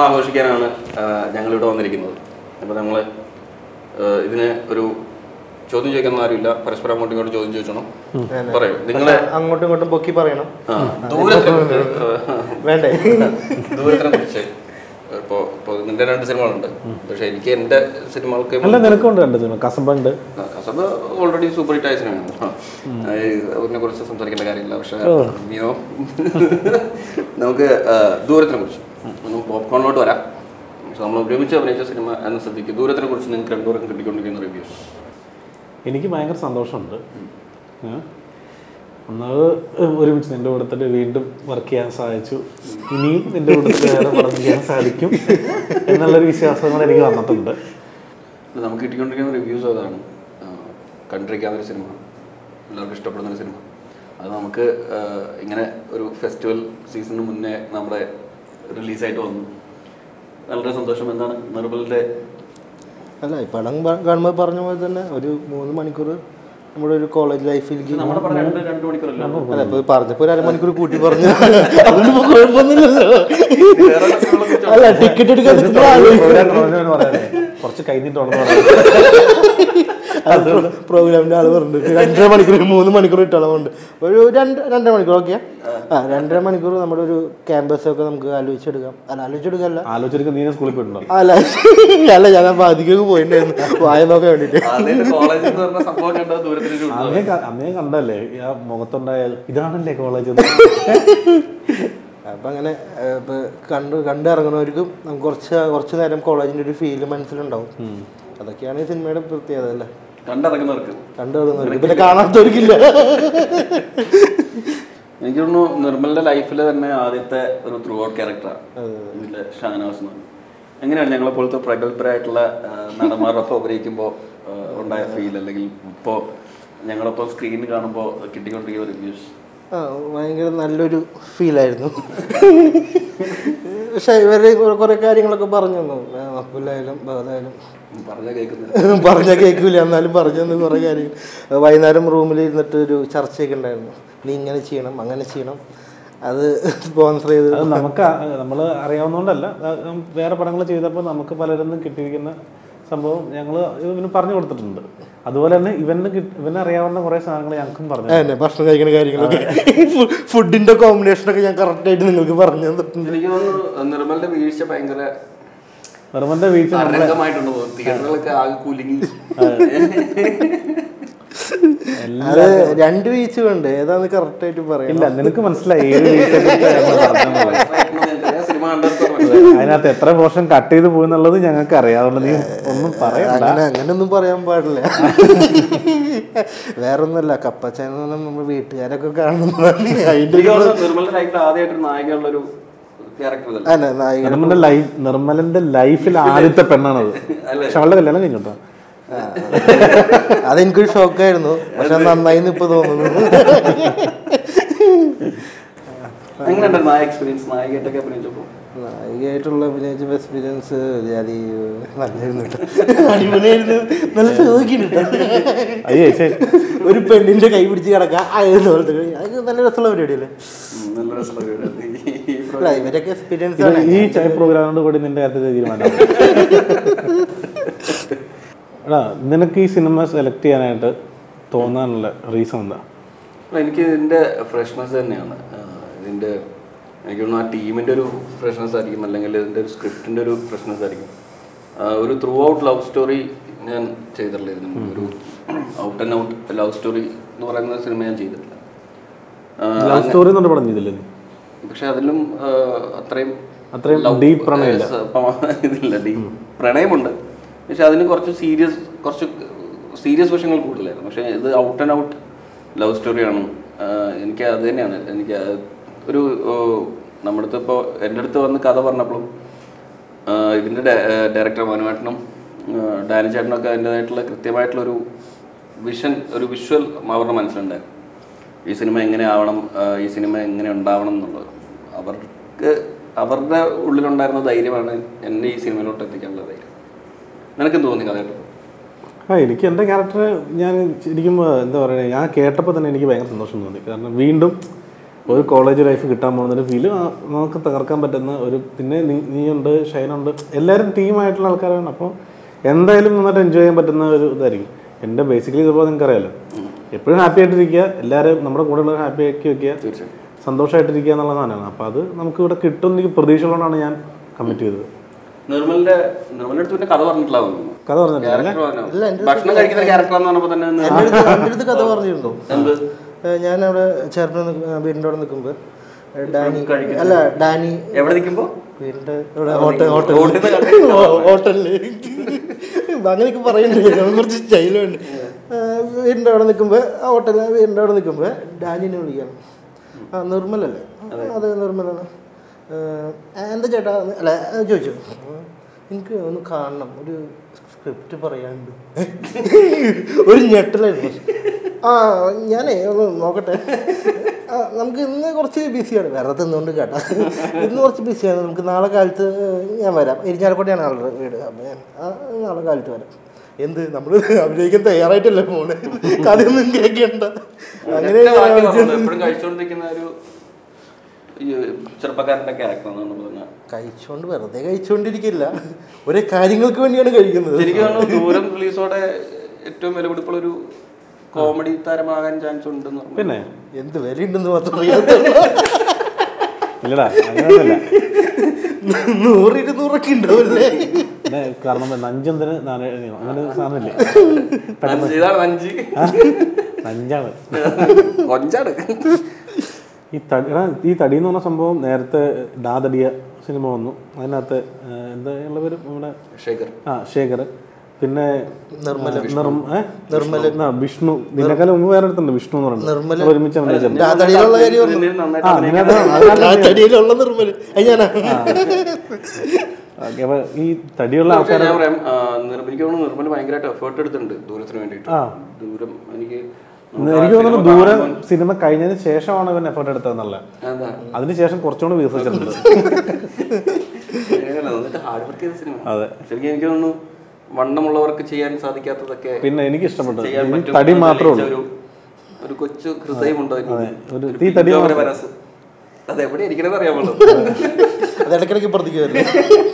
ആഘോഷിക്കാനാണ് ഞങ്ങളിവിടെ വന്നിരിക്കുന്നത് അപ്പോൾ നമ്മൾ ഇതിന് ഒരു ചോദ്യം ചോദിക്കാൻ ആരുമില്ല പരസ്പരം അങ്ങോട്ടും ഇങ്ങോട്ടും ചോദ്യം ചോദിച്ചോണം പറയൂ നിങ്ങളെ അങ്ങോട്ടും ഇങ്ങോട്ടും പൊക്കി പറയണം ആ, ദൂരത്തിനെ കുറിച്ച്, വേണ്ടേ ദൂരത്തിനെ കുറിച്ച് ഇപ്പോൾ ഇപ്പോൾ നിന്റെ രണ്ട് സിനിമകളുണ്ട് പക്ഷെ എനിക്ക് എൻ്റെ സിനിമകൾക്ക് അല്ല നിനക്കുണ്ട് രണ്ട് സിനിമ കസമ്പുണ്ട് അത് ഓൾറെഡി സൂപ്പർ ഹിറ്റ് ആയ സിനിമയാണ് ആ. അതിനെ കുറിച്ച് സംസാരിക്കേണ്ട കാര്യമില്ല പക്ഷെ നീയോ നമുക്ക് ആ, ദൂരത്തിനെ കുറിച്ച് ഒന്ന് പോപ്കോണിലോട്ട് വരാം പക്ഷെ നമ്മൾ ഒരുമിച്ച് അഭിനയിച്ച സിനിമ എന്ന സ്ഥിതിക്ക് ദൂരത്തിനെ കുറിച്ച് നിങ്ങൾക്ക് രണ്ടുപേർക്കും കിട്ടിക്കൊണ്ടിരിക്കുന്ന റിവ്യൂസ് എനിക്ക് ഭയങ്കര സന്തോഷമുണ്ട് ഏ? ഒന്നാമത് ഒരുമിച്ച് നിന്റെ കൂട്ടത്തിൽ വീണ്ടും വർക്ക് ചെയ്യാൻ സാധിച്ചു ഇനിയും നിന്റെ കൂട്ടത്തിൽ വേറെ പടം ചെയ്യാൻ സാധിക്കും എന്നുള്ളൊരു വിശ്വാസം കൂടെ എനിക്ക് വന്നിട്ടുണ്ട് നമുക്ക് കിട്ടിക്കൊണ്ടിരിക്കുന്ന റിവ്യൂസ് അതാണ് ആ, കണ്ടിരിക്കാവുന്ന ഒരു സിനിമ എല്ലാവർക്കും ഇഷ്ടപ്പെടുന്ന ഒരു സിനിമ അത് നമുക്ക് ആ, ഇങ്ങനെ ഒരു ഫെസ്റ്റിവൽ സീസണിന് മുന്നേ നമ്മുടെ റിലീസായിട്ട് വന്നു വളരെ സന്തോഷം എന്താണ് നിർബലിൻ്റെ അല്ല ഈ പടം കാണുമ്പോൾ പറഞ്ഞ പോലെ തന്നെ ഒരു മൂന്ന് മണിക്കൂർ നമ്മുടെ ഒരു കോളേജ് ലൈഫിലേക്ക് നമ്മുടെ പടം രണ്ട് രണ്ട് മണിക്കൂറല്ലോ അല്ല ഇപ്പൊ പറഞ്ഞപ്പോ ഒരു അരമണിക്കൂർ കൂട്ടി പറഞ്ഞു അതുകൊണ്ട് ഇപ്പൊ കുഴപ്പമൊന്നുമില്ലല്ലോ അല്ല ടിക്കറ്റ് എടുക്കാൻ നിൽക്കുമ്പോ ആലോചിക്കും. കുറച്ച് കഴിഞ്ഞിട്ടുണ്ടെന്ന് പറയാം അത് പ്രോഗ്രാമിന്റെ ആള് പറഞ്ഞിട്ട് രണ്ടര മണിക്കൂർ മൂന്ന് മണിക്കൂർ ഇട്ടളവുണ്ട് ഒരു രണ്ട് രണ്ടര മണിക്കൂർ ഓക്കെ ആ രണ്ടര മണിക്കൂർ നമ്മുടെ ഒരു ക്യാമ്പസ് ഒക്കെ നമുക്ക് ആലോചിച്ചെടുക്കാം അല്ല ആലോചിച്ചെടുക്കല്ല ആലോചിച്ചിരിക്കും നീ സ്കൂളിൽ പോയിട്ടുണ്ടോ അല്ല അല്ല ഞാൻ അപ്പൊ അധികം പോയിട്ടുണ്ടായിരുന്നു വായ നോക്കാൻ വേണ്ടിട്ട് കോളേജ് എന്ന് പറഞ്ഞ സംഭവം കണ്ടത് ദൂരത്തിന് ഒരു അന്നേ ക- അന്നേ കണ്ടല്ലേ ആ മുഖത്തുണ്ടായ ഇതാണല്ലേ കോളേജ് അപ്പൊ അങ്ങനെ ഏ, ഇപ്പൊ കണ്ട് കണ്ടിറങ്ങുന്നവർക്കും നമുക്ക് കുറച്ച് കുറച്ച് നേരം കോളേജിന്റെ ഒരു ഫീല് മനസ്സിലുണ്ടാവും അതൊക്കെയാണ് ഈ സിനിമയുടെ പ്രത്യേകത അല്ലേ കണ്ടിറങ്ങുന്നവർക്ക് കണ്ടിറങ്ങുന്നവർക്ക് പിന്നെ കാണാത്തവർക്കില്ല എനിക്ക് തോന്നുന്നു നിർമ്മലിന്റെ ലൈഫിലെ തന്നെ ആദ്യത്തെ ഒരു ത്രൂ ഔട്ട് ക്യാരക്ടറാണ് ഇതിലെ ഷാനവാസ് എന്ന് പറഞ്ഞത്. എങ്ങനെയാണ് ഞങ്ങളെ പോലത്തെ പ്രഗത്ഭരായിട്ടുള്ള ആ, നടന്മാരോടൊപ്പം അഭിനയിക്കുമ്പോൾ ഉണ്ടായ ഫീൽ അല്ലെങ്കിൽ ഇപ്പോൾ ഞങ്ങളൊപ്പം സ്ക്രീനിൽ കാണുമ്പോൾ കിട്ടിക്കൊണ്ടിരിക്കുന്ന റിവ്യൂസ് ആ ഭയങ്കര നല്ലൊരു ഫീലായിരുന്നു പക്ഷെ ഇവര് കുറെ- കുറെ കാര്യങ്ങളൊക്കെ പറഞ്ഞു തന്നു ആ, അപ്പുലായാലും ബഹദായാലും പറഞ്ഞ കേൾക്കുന്നത് പറഞ്ഞാൽ കേൾക്കൂല എന്നാലും പറഞ്ഞു തന്നു കുറെ കാര്യങ്ങൾ വൈകുന്നേരം റൂമിൽ ഇരുന്നിട്ട് ഒരു ചർച്ചയൊക്കെ ഉണ്ടായിരുന്നു നീ ഇങ്ങനെ ചെയ്യണം അങ്ങനെ ചെയ്യണം അത് സ്പോൺസർ ചെയ്ത് അത് നമുക്ക് നമ്മൾ അറിയാവുന്നതുകൊണ്ടല്ല അത് വേറെ പടങ്ങൾ ചെയ്തപ്പോൾ നമുക്ക് പലരിൽ നിന്നും കിട്ടിയിരിക്കുന്ന സംഭവം ഞങ്ങൾ ഇവന് പറഞ്ഞു കൊടുത്തിട്ടുണ്ട് അതുപോലെ തന്നെ ഇവന് കിട്ടി- ഇവന് അറിയാവുന്ന കുറേ സാധനങ്ങൾ ഞങ്ങൾക്കും പറഞ്ഞു അതന്നെ ഭക്ഷണം കഴിക്കുന്ന കാര്യങ്ങളൊക്കെ ഫുഡിന്റെ കോമ്പിനേഷനൊക്കെ ഞാൻ കറക്റ്റായിട്ട് നിങ്ങൾക്ക് പറഞ്ഞു തന്നിട്ടുണ്ട് എനിക്ക് തോന്നുന്നു നിർമ്മലിന്റെ വീഴ്ച ഭയങ്കര നിർമ്മന്റെ വീഴ്ച അരംഗമായിട്ടുണ്ട് തോന്നുന്നു തിയേറ്ററുകളൊക്കെ ആകെ കുലുങ്ങി അത് രണ്ട് വീഴ്ച ഉണ്ട് ഏതാന്ന് കറക്റ്റായിട്ട് പറയാം ഇല്ല നിനക്ക് മനസ്സിലായി ഏത് വീഴ്ച സിനിമ കണ്ടപ്പോൾ മനസ്സിലായി. അതിനകത്ത് എത്ര പോർഷൻ കട്ട് ചെയ്ത് പോകുന്നുള്ളത് ഞങ്ങൾക്ക് അറിയാം അതുകൊണ്ട് നീ ഒന്നും പറയണ്ട അങ്ങനെ അങ്ങനെയൊന്നും പറയാൻ പാടില്ല വേറൊന്നുമല്ല കപ്പച്ച എന്ന് പറഞ്ഞാൽ നമ്മൾ വീട്ടുകാരൊക്കെ കാണുന്നതാണ് അതിന്റെ എനിക്ക് തോന്നുന്നു നിർമ്മലിന്റെ ലൈഫിൽ ആദ്യമായിട്ട് നായികയുള്ള ഒരു ക്യാരക്ടർ ഇതല്ല അല്ല നായിക നിർമ്മലിന്റെ ലൈഫ് നിർമ്മലന്റെ ലൈഫിൽ ആദ്യത്തെ പെണ്ണാണത് പക്ഷെ അവളുടെ കല്യാണം കഴിഞ്ഞോട്ടോ അതെനിക്കൊരു ഷോക്കായിരുന്നു പക്ഷെ നന്നായി ഇപ്പൊ തോന്നുന്നു എങ്ങനെയുണ്ടായിരുന്നു ആ എക്സ്പീരിയൻസ് നായികയായിട്ടൊക്കെ അഭിനയിച്ചപ്പോൾ നായികയായിട്ടുള്ള അഭിനയിച്ച എക്സ്പീരിയൻസ് അത് നല്ലായിരുന്നു കേട്ടോ. അടിപൊളിയായിരുന്നു നല്ല സുഖിക്കുന്നു അയ്യേ ശരി ഒരു പെണ്ണിന്റെ കൈ പിടിച്ച് കിടക്കാം ആയിരുന്നു പോലത്തെ കളി. അതൊക്കെ നല്ല രസമുള്ള പരിപാടിയല്ലേ നല്ല രസമുള്ള വീടാണ്. ഈ അല്ല, ഇവരൊക്കെ എക്സ്പീരിയൻസ് ഇത് ആണ് ഈ ചായ പ്രോഗ്രാമിനോട് കൂടി നിന്റെ കാര്യത്തിൽ തീരുമാനം എടാ നിനക്ക് ഈ സിനിമ സെലക്ട് ചെയ്യാനായിട്ട് തോന്നാനുള്ള റീസൺ എന്താ അല്ല, എനിക്ക് ഇതിന്റെ ഫ്രഷ്നെസ് തന്നെയാണ് ആ, ഇതിന്റെ എനിക്ക് തോന്നുന്നു ആ ടീമിന്റെ ഒരു ഫ്രഷ്നെസ് ആയിരിക്കും അല്ലെങ്കിൽ ഇതിന്റെ ഒരു സ്ക്രിപ്റ്റിന്റെ ഒരു ഫ്രഷ്നെസ് ആയിരിക്കും ആ, ഒരു ത്രൂ ഔട്ട് ലവ് സ്റ്റോറി ഞാൻ ചെയ്തിട്ടില്ല ഇതിന് മുമ്പ്. ഒരു out and out love story എന്ന് പറയുന്ന സിനിമ ഞാൻ ചെയ്തിട്ടില്ല ആ, ലവ് സ്റ്റോറി എന്നൊരു പടം ചെയ്തില്ലേ നീ? പക്ഷെ അതിലും ആ, അത്രയും അത്രയും love- deep പ്രണയമില്ല. ഏ, സ- ഇതില്ല ഡീപ് പ്രണയമുണ്ട് പക്ഷെ അതിന് കുറച്ച് സീരിയസ് കുറച്ച് സീരിയസ് വശങ്ങൾ കൂടുതലായിരുന്നു പക്ഷെ ഇത് ഔട്ട് ആൻഡ് ഔട്ട് ലവ് സ്റ്റോറിയാണ് ആ, എനിക്ക് അത് തന്നെയാണ് എനിക്ക് അത് ഒരു ഓ, നമ്മുടെ അടുത്ത് ഇപ്പോൾ എൻ്റെ അടുത്ത് വന്ന് കഥ പറഞ്ഞപ്പോഴും ആ, ഇതിൻ്റെ ഡയറക്ടർ മനുവേട്ടനും ഡാനി ചേട്ടനൊക്കെ അതിൻ്റെതായിട്ടുള്ള കൃത്യമായിട്ടുള്ളൊരു വിഷൻ ഒരു വിഷ്വൽ അവരുടെ മനസ്സിലുണ്ടായിരുന്നു ഈ സിനിമ എങ്ങനെ ആവണം ആ, ഈ സിനിമ എങ്ങനെ ഉണ്ടാവണം എന്നുള്ളത് അവർക്ക് അവരുടെ ഉള്ളിലുണ്ടായിരുന്ന ധൈര്യമാണ് എന്നെ ഈ സിനിമയിലോട്ട് എത്തിക്കാനുള്ള ധൈര്യം നിനക്കും തോന്നി കഥ കേട്ടപ്പോൾ ആ എനിക്ക് എൻ്റെ ക്യാരക്ടർ ഞാൻ ശരിക്കും ആ, എന്താ പറയുക ഞാൻ കേട്ടപ്പോൾ തന്നെ എനിക്ക് ഭയങ്കര സന്തോഷം തോന്നി കാരണം വീണ്ടും ഒരു കോളേജ് ലൈഫ് കിട്ടാൻ പോകുന്നൊരു ഫീല് നമുക്ക് തകർക്കാൻ പറ്റുന്ന ഒരു പിന്നെ നീ- നീയുണ്ട് ഷൈനുണ്ട് എല്ലാവരും ടീമായിട്ടുള്ള ആൾക്കാരാണ് അപ്പോൾ എന്തായാലും നന്നായിട്ട് എൻജോയ് ചെയ്യാൻ പറ്റുന്ന ഒരു ഇതായിരിക്കും എൻ്റെ ബേസിക്കലി ഇതിപ്പോൾ നിങ്ങൾക്ക് അറിയാലോ എപ്പോഴും ഹാപ്പി ആയിട്ടിരിക്കുക എല്ലാവരും നമ്മുടെ കൂടെ ഉള്ളവർ ഹാപ്പി ആക്കി വെക്കുക തീർച്ചയായും സന്തോഷമായിട്ടിരിക്കുക എന്നുള്ള സാധനമാണ് അപ്പോൾ അത് നമുക്ക് ഇവിടെ കിട്ടും എനിക്ക് പ്രതീക്ഷയുള്ളതുകൊണ്ടാണ് ഞാൻ കമ്മിറ്റ് ചെയ്തത് നിർമ്മലിന്റെ നിർമ്മലിന്റെ അടുത്ത് പിന്നെ കഥ പറഞ്ഞിട്ടില്ല തോന്നുന്നു. കഥ പറഞ്ഞിട്ടില്ല Character പറഞ്ഞോ? ഭക്ഷണം കഴിക്കുന്ന ക്യാരക്ടർ എന്ന് പറഞ്ഞപ്പോ തന്നെ ഒന്ന് എൻ്റെ അടുത്ത് എൻ്റെ അടുത്ത് കഥ പറഞ്ഞിരുന്നു എന്ത് ഏഹ് ഞാൻ അവിടെ ചേർന്ന് വീടിൻ്റെ അവിടെ നിൽക്കുമ്പോൾ ഡാനി അല്ല ഡാനി എവിടെ നിൽക്കുമ്പോ വീടിൻ്റെ ഇവിടെ ഹോട്ടൽ ഹോട്ടൽ റോഡിൽ നിന്ന് കണ്ടിട്ടുണ്ടോ? ഹോട്ടലില് അങ്ങനെയൊക്കെ പറയുന്നുണ്ട് ഞങ്ങൾ കുറച്ച് സ്റ്റൈലുണ്ട് വീടിൻ്റെ അവിടെ നിൽക്കുമ്പോൾ ആ ഹോട്ടലിൽ വീടിൻ്റെ അവിടെ നിൽക്കുമ്പോൾ ഡാനിനെ വിളിക്കണം ആ നിർമ്മലല്ലേ അതെ നിർമ്മലാണ് ഏഹ് എന്താ ചേട്ടാ അല്ല അത് ചോദിച്ചു എനിക്ക് ഒന്ന് കാണണം ഒരു സ്ക്രിപ്റ്റ് പറയാനുണ്ട് ഒരു ഞെട്ടലായിരുന്നു ആ ഞാനേ ഒന്ന് നോക്കട്ടെ ആ, നമുക്ക് ഇന്ന് കുറച്ച് ബിസിയാണ് വേറെ തിന്നുകൊണ്ട് കേട്ടാ ഇന്ന് കുറച്ച് ബിസിയാണ് നമുക്ക് നാളെ കാലത്ത് ഞാൻ വരാം ഇരിഞ്ഞാലക്കുട്ടിയാണ് ആളുടെ വീട് അപ്പം ഞാൻ ആ നാളെ കാലത്ത് വരാം എന്ത് നമ്മൾ അഭിനയിക്കാൻ തയ്യാറായിട്ടല്ലേ പോണേ കഥയൊന്നും കേൾക്കണ്ട അങ്ങനെ ഒറ്റ വാക്കിൽ പറഞ്ഞത് എപ്പോഴും കഴിച്ചുകൊണ്ടിരിക്കുന്ന ഒരു ഈ ചെറുപ്പക്കാരന്റെ ക്യാരക്ടർ എന്നാണ് നമ്മൾ പറഞ്ഞത് കഴിച്ചുകൊണ്ട് വെറുതെ കഴിച്ചുകൊണ്ടിരിക്കില്ല ഒരേ കാര്യങ്ങൾക്ക് വേണ്ടിയാണ് കഴിക്കുന്നത് ശരിക്കും തോന്നുന്നു ദൂരം റിലീസോടെ ഏറ്റവും വിലപിടിപ്പുള്ള ഒരു കോമഡി താരമാകാൻ ചാൻസ് ഉണ്ടെന്ന് പറഞ്ഞു പിന്നെ എന്ത് വിലയുണ്ടെന്ന് മാത്രം അറിയാത്ത ഇല്ലടാ അങ്ങനെയൊന്നുമില്ല നൂറ് ഇരുന്നൂറൊക്കെ ഉണ്ടാവില്ലേ പിന്നെ കാരണം നഞ്ചെന്തിന് നാണയം അങ്ങനെ ഒരു സാധനമില്ലേ നഞ്ച് ഇതാണ് നഞ്ച് നഞ്ചാണ് കൊഞ്ചാണ് ഈ തടി എടാ, ഈ തടി എന്ന് പറഞ്ഞ സംഭവം നേരത്തെ ഡാ തടിയ സിനിമ വന്നു അതിനകത്ത് ആ, എന്താ ഉള്ള പേര് നമ്മുടെ ശേഖർ ആ ശേഖർ പിന്നെ നിർമ്മല. നിർമ്മ ഏ? ആ, വിഷ്ണു നിന്നെക്കാളും മുമ്പ് വേറെ അടുത്തുണ്ട് വിഷ്ണു എന്ന് നിർമ്മല. പറയുന്നത് ഒരുമിച്ച് അഭിനയിച്ചിട്ടുണ്ട് തടിയിലുള്ള കാര്യം പറഞ്ഞു. ഇതിൽ നന്നായിട്ട് ആ അഭിനയിക്കാൻ അതിനകത്ത് ആ തടിയിലുള്ള നിർമ്മല് അത് ഞാനാ ഓക്കേ, അപ്പൊ ഈ തടിയുള്ള പക്ഷേ ആൾക്കാർ ഞാൻ പറയാം ആ, നിർ- എനിക്ക് തോന്നുന്നു നിർമ്മൽ ഭയങ്കരമായിട്ട് എഫേർട്ട് എടുത്തിട്ടുണ്ട് ദൂരത്തിന് വേണ്ടിയിട്ട് ആ. ദൂരം എനിക്ക് എനിക്ക് തോന്നുന്നു ദൂരെ സിനിമ കഴിഞ്ഞതിന് ശേഷമാണ് ഇവൻ എഫേർട്ട് എടുത്തതെന്നല്ല എന്താ അതിനുശേഷം കുറച്ചുകൂടി വികസിച്ചിട്ടുണ്ട് അങ്ങനെയല്ല, നന്നായിട്ട് ഹാർഡ് വർക്ക് ചെയ്ത സിനിമ അതെ ശരിക്കും എനിക്ക് തോന്നുന്നു വണ്ണമുള്ളവർക്ക് ചെയ്യാൻ സാധിക്കാത്തതൊക്കെ പിന്നെ എനിക്ക് ഇഷ്ടപ്പെട്ടു ചെയ്യാൻ ഈ പറ്റും തടി എന്ന് മാത്രമേ തെളിയിച്ച ഉള്ളൂ ഒരു ഒരു കൊച്ചു ഹൃദയമുണ്ട് അതിന്. ഒരു ഒരു തീ തടി പിഞ്ചോമന മാത്രം. മനസ്സ് അത് എവിടെ ഇരിക്കണമെന്ന് അറിയാമല്ലോ അത് ഇടയ്ക്കിടയ്ക്ക് പ്രതിക്കുമല്ലോ